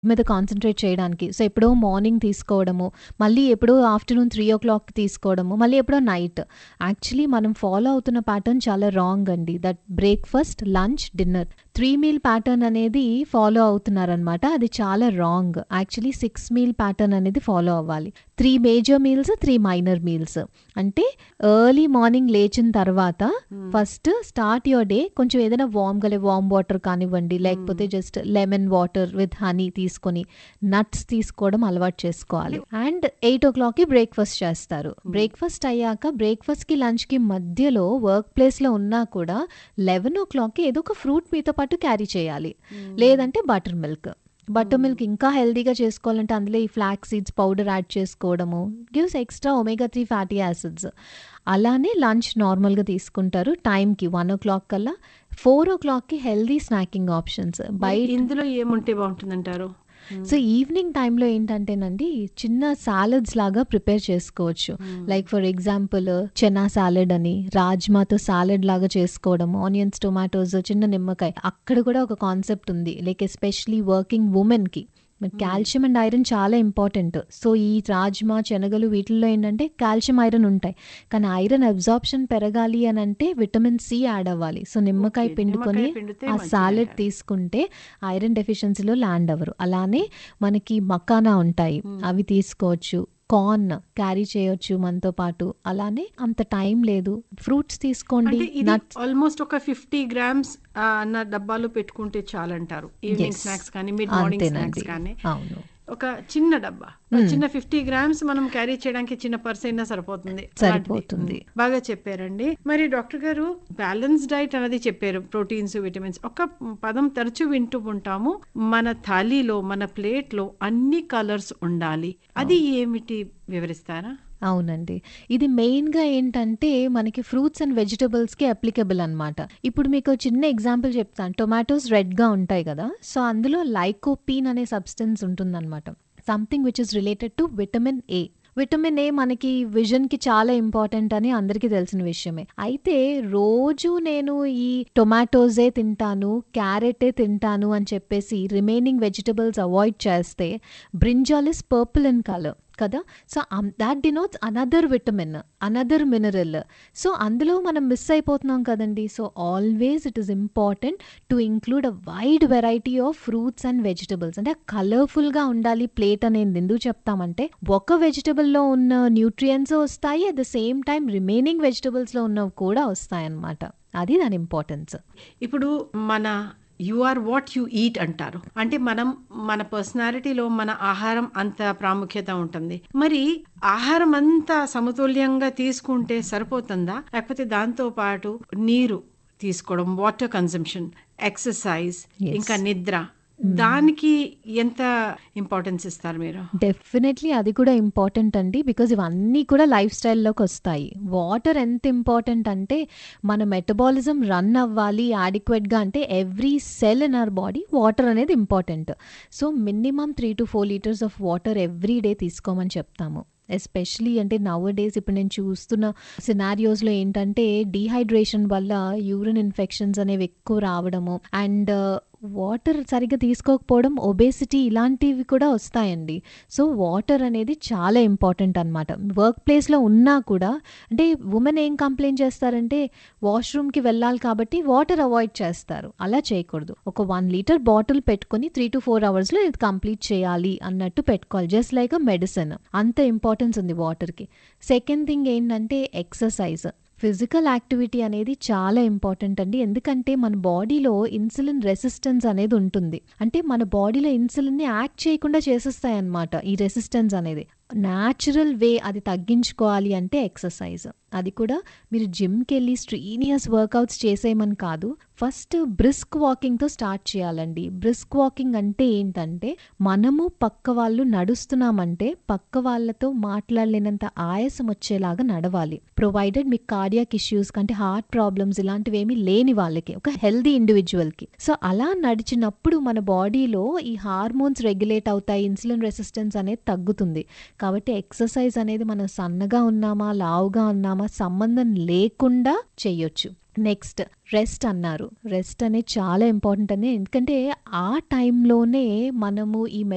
మీద కాన్సంట్రేట్ చేయడానికి. సో, ఎప్పుడో మార్నింగ్ తీసుకోవడము, మళ్ళీ ఎప్పుడో ఆఫ్టర్‌నూన్ 3:00కి తీసుకోవడము, మళ్ళీ ఎప్పుడో నైట్. యాక్చువల్లీ మనం ఫాలో అవుతున్న ప్యాటర్న్ చాలా రాంగ్ అండి. That breakfast, lunch, dinner 3 meal pattern అనేది ఫాలో అవుతున్నారనమాట. అది చాలా రాంగ్. యాక్చువల్లీ 6 మీల్ ప్యాటర్న్ అనేది ఫాలో అవ్వాలి. 3 మేజర్ మీల్స్, 3 మైనర్ మీల్స్. అంటే ఎర్లీ మార్నింగ్ లేచిన తర్వాత హ్మ్. ఫస్ట్ స్టార్ట్ యువర్ డే కొంచెం ఏదైనా వార్మ్‌గా లే వార్మ్ వాటర్ కానివ్వండి, లేకపోతే hmm. Just lemon water with honey తీసుకొని, నట్స్ తీసుకోవడం అలవాటు చేసుకోవాలి. అండ్ 8:00కి బ్రేక్‌ఫాస్ట్ చేస్తారు. హ్మ్. బ్రేక్‌ఫాస్ట్ అయ్యాక బ్రేక్‌ఫాస్ట్‌కి, లంచ్‌కి మధ్యలో వర్క్ ప్లేస్‌లో ఉన్నా కూడా 11:00కి ఏదో ఒక ఫ్రూట్ మీతో పాటు క్యారీ చేయాలి. హ్మ్. లేదంటే buttermilk. Butter hmm. Milk ఇంకా హెల్తీగా చేసుకోవాలంటే అందులో ఈ ఫ్లాక్స్ సీడ్స్ పౌడర్ యాడ్ చేసుకోవడము. Gives extra omega 3 fatty acids. అలానే లంచ్ నార్మల్‌గా తీసుకుంటారు టైంకి 1:00 కల్లా. 4:00కి హెల్తీ స్నాకింగ్ ఆప్షన్స్. మరి బయట ఇందులో ఏముంటే బావుంటుందంటారు? హ్మ్. సో, ఈవినింగ్ టైంలో ఏంటంటేనండి చిన్న సాలడ్స్ లాగా ప్రిపేర్ చేసుకోవచ్చు. Hmm. Like for example chana salad అని, రాజ్మాతో సాలడ్ లాగా చేసుకోవడం, ఆనియన్స్, టొమాటోస్, చిన్న నిమ్మకాయ. అక్కడ కూడా ఒక కాన్సెప్ట్ ఉంది. లైక్ ఎస్పెషల్లీ వర్కింగ్ వుమెన్‌కి. మరి హ్మ్. కాల్షియం అండ్ ఐరన్ చాలా ఇంపార్టెంట్. సో, ఈ రాజ్మా, శనగలు వీటిల్లో ఏంటంటే కాల్షియం, ఐరన్ ఉంటాయి. కానీ ఐరన్ అబ్జార్ప్షన్ పెరగాలి అనంటే విటమిన్ సి యాడ్ అవ్వాలి. సో, నిమ్మకాయ ఓకే. పిండుకొని నిమ్మకాయ పిండితే ఆ సాలడ్ మంచిదంటారు. తీసుకుంటే ఐరన్ డెఫిషియన్సీలో ల్యాండ్ అవ్వరు. అలానే మనకి మకానా ఉంటాయి. హ్మ్. అవి తీసుకోవచ్చు. కార్న్ క్యారీ చేయొచ్చు మనతో పాటు. అలానే అంత టైం లేదు. ఫ్రూట్స్ తీసుకోండి. అంటే ఇది నట్స్ ఆల్మోస్ట్ ఒక 50 గ్రామ్స్ ఆహ్, అన్న డబ్బాలో పెట్టుకుంటే చాలంటారు. Evening yes. స్నాక్స్ కానీ, మిడ్ మార్నింగ్ స్నాక్స్ అంతేనండి. కానీ. అవును. ఒక చిన్న డబ్బా. ఆ హ్మ్. చిన్న 50 గ్రామ్స్ మనం క్యారీ చేయడానికి చిన్న పర్స్ అయినా సరిపోతుంది. అలాంటిది. సరిపోతుంది. హ్మ్. బాగా చెప్పారండి. మరి డాక్టర్ గారు బ్యాలెన్స్ డైట్ అనేది చెప్పారు. Proteins, vitamins. ఒక పదం తరచూ వింటూ ఉంటాము. మన థాలీలో, మన ప్లేట్‌లో అన్ని కలర్స్ ఉండాలి. అది అవును. ఏమిటి వివరిస్తారా? అవునండి. ఇది మెయిన్‌గా ఏంటంటే మనకి ఫ్రూట్స్ అండ్ వెజిటబుల్స్‌కి అప్లికబుల్ అనమాట. ఇప్పుడు మీకు చిన్న ఎగ్జాంపుల్ చెప్తాను. టొమాటోస్ రెడ్‌గా ఉంటాయి గదా! సో, అందులో లైకోపీన్ అనే సబ్స్టెన్స్ ఉంటుందనమాట. Something which is related to vitamin A. Vitamin A మనకి విజన్‌కి చాలా ఇంపార్టెంట్ అని అందరికీ తెలిసిన విషయమే. అయితే రోజు నేను ఈ టొమాటోసే తింటాను, క్యారెటే తింటాను అని చెప్పేసి రిమైనింగ్ వెజిటబుల్స్ అవాయిడ్ చేస్తే brinjal is purple in colour కదా! So, um that denotes another vitamin, another mineral. So, అందులో మనం మిస్ అయిపోతున్నాం కదండీ! So, always it is important to include a wide variety of fruits and vegetables. అంటే కలర్‌ఫుల్‌గా ఉండాలి plate అనేది ఎందుకు చెప్తామంటే ఒక వెజిటబుల్‌లో ఉన్న న్యూట్రియంట్స్ వస్తాయి. At the same time remaining వెజిటబుల్స్‌లో ఉన్నవి కూడా వస్తాయన్నమాట. అది దాని ఇంపార్టెన్స్. ఇప్పుడు మన you are what you eat అంటారు. అంటే మనం మన పర్సనాలిటీలో మన ఆహారం అంత ప్రాముఖ్యత ఉంటుంది. మరి ఆహారం అంతా సమతుల్యంగా తీసుకుంటే సరిపోతుందా? లేకపోతే దాంతో పాటు నీరు తీసుకోవడం, వాటర్ కన్జంప్షన్, ఎక్సర్సైజ్, యెస్. ఇంకా నిద్ర హ్మ్. దానికి ఎంత ఇంపార్టెన్స్ ఇస్తారు మీరు? డెఫినెట్‌లీ అది కూడా ఇంపార్టెంట్ అండి. బికాజ్ ఇవన్నీ కూడా లైఫ్ స్టైల్‌లోకి వస్తాయి. వాటర్ ఎంత ఇంపార్టెంట్ అంటే మన మెటబాలిజం రన్ అవ్వాలి యాడిక్వేట్‌గా అంటే every cell in our body water అనేది important. So, minimum 3-4 litres of water every day తీసుకోమని చెప్తాము. ఎస్పెషల్లీ అంటే నౌ ఎ డేస్ ఇప్పుడు నేను చూస్తున్న సినారియోస్‌లో ఏంటంటే డీహైడ్రేషన్ వల్ల యూరిన్ ఇన్ఫెక్షన్స్ అనేవి ఎక్కువ రావడము అండ్ వాటర్ సరిగ్గా తీసుకోకపోవడం, ఒబేసిటీ ఇలాంటివి కూడా వస్తాయండి. సో, వాటర్ అనేది చాలా ఇంపార్టెంట్ అనమాట. వర్క్ ప్లేస్‌లో ఉన్నా కూడా అంటే వుమెన్ ఏం కంప్లెయింట్ చేస్తారంటే వాష్‌రూమ్‌కి వెళ్ళాలి కాబట్టి వాటర్ అవాయిడ్ చేస్తారు. అలా చేయకూడదు. ఒక 1 లీటర్ బాటిల్ పెట్టుకొని 3-4 అవర్స్‌లో ఇది కంప్లీట్ చేయాలి అన్నట్టు పెట్టుకోవాలి. Just like a medicine. అంత ఇంపార్టెన్స్ ఉంది వాటర్‌కి. సెకండ్ థింగ్ ఏంటంటే ఎక్సర్సైజ్. ఫిజికల్ యాక్టివిటీ అనేది చాలా ఇంపార్టెంట్ అండి. ఎందుకంటే మన బాడీలో ఇన్సులిన్ రెసిస్టెన్స్ అనేది ఉంటుంది. అంటే మన బాడీలో ఇన్సులిన్‌ని యాక్ట్ చేయకుండా చేసేస్తాయన్నమాట ఈ రెసిస్టెన్స్ అనేది. న్యాచురల్ వే అది తగ్గించుకోవాలి అంటే ఎక్సర్సైజ్. అది కూడా మీరు జిమ్‌కెళ్ళి స్ట్రీనియస్ వర్కౌట్స్ చేసేయమని కాదు. ఫస్ట్ బ్రిస్క్ వాకింగ్‌తో స్టార్ట్ చేయాలండి. బ్రిస్క్ వాకింగ్ అంటే ఏంటంటే మనము పక్క వాళ్ళు నడుస్తున్నామంటే పక్క వాళ్ళతో మాట్లాడలేనంత ఆయాసం వచ్చేలాగా నడవాలి. ప్రొవైడెడ్ మీకు కార్డియాక్ ఇష్యూస్ అంటే హార్ట్ ప్రాబ్లమ్స్ ఇలాంటివేమీ లేని వాళ్ళకి. ఒక హెల్తీ ఇండివిడ్యువల్‌కి. సో, అలా నడిచినప్పుడు మన బాడీలో ఈ హార్మోన్స్ రెగ్యులేట్ అవుతాయి. ఇన్సులిన్ రెసిస్టెన్స్ అనేది తగ్గుతుంది. కాబట్టి ఎక్సర్సైజ్ అనేది మనం సన్నగా ఉన్నామా, లావుగా ఉన్నామా సంబంధం లేకుండా చెయ్యొచ్చు. నెక్స్ట్ రెస్ట్ అన్నారు. రెస్ట్ అనేది చాలా ఇంపార్టెంట్ అండి. ఎందుకంటే ఆ టైంలోనే మనము ఈ